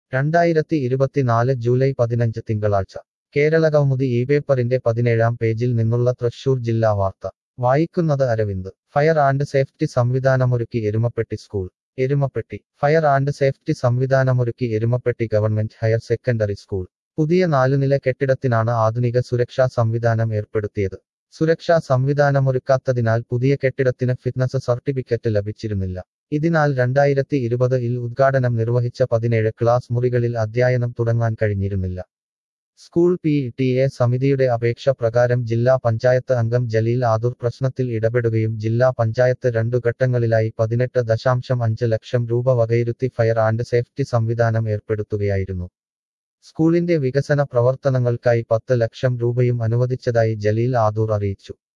രണ്ടായിരത്തി ഇരുപത്തിനാല് ജൂലൈ പതിനഞ്ച് തിങ്കളാഴ്ച കേരള കൗമുദി ഈ പേപ്പറിന്റെ പതിനേഴാം പേജിൽ നിന്നുള്ള തൃശൂർ ജില്ലാ വാർത്ത വായിക്കുന്നത് അരവിന്ദ് ഫയർ ആൻഡ് സേഫ്റ്റി സംവിധാനമൊരുക്കി Erumapetty school Erumapetty fire and safety സംവിധാനമൊരുക്കി Erumapetty government higher secondary school പുതിയ നാലുനില കെട്ടിടത്തിനാണ് ആധുനിക സുരക്ഷാ സംവിധാനം ഏർപ്പെടുത്തിയത് സുരക്ഷാ സംവിധാനമൊരുക്കാത്തതിനാൽ പുതിയ കെട്ടിടത്തിന് ഫിറ്റ്നസ് സർട്ടിഫിക്കറ്റ് ലഭിച്ചിരുന്നില്ല ഇതിനാൽ രണ്ടായിരത്തി ഇരുപത് ഇൽ ഉദ്ഘാടനം നിർവഹിച്ച പതിനേഴ് ക്ലാസ് മുറികളിൽ അധ്യയനം തുടങ്ങാൻ കഴിഞ്ഞിരുന്നില്ല സ്കൂൾ പി ടി എ സമിതിയുടെ അപേക്ഷ പ്രകാരം ജില്ലാ പഞ്ചായത്ത് അംഗം ജലീൽ ആദൂർ പ്രശ്നത്തിൽ ഇടപെടുകയും ജില്ലാ പഞ്ചായത്ത് രണ്ടു ഘട്ടങ്ങളിലായി പതിനെട്ട് ദശാംശം അഞ്ച് ലക്ഷം രൂപ വകയിരുത്തി ഫയർ ആൻഡ് സേഫ്റ്റി സംവിധാനം ഏർപ്പെടുത്തുകയായിരുന്നു സ്കൂളിന്റെ വികസന പ്രവർത്തനങ്ങൾക്കായി പത്ത് ലക്ഷം രൂപയും അനുവദിച്ചതായി ജലീൽ ആദൂർ അറിയിച്ചു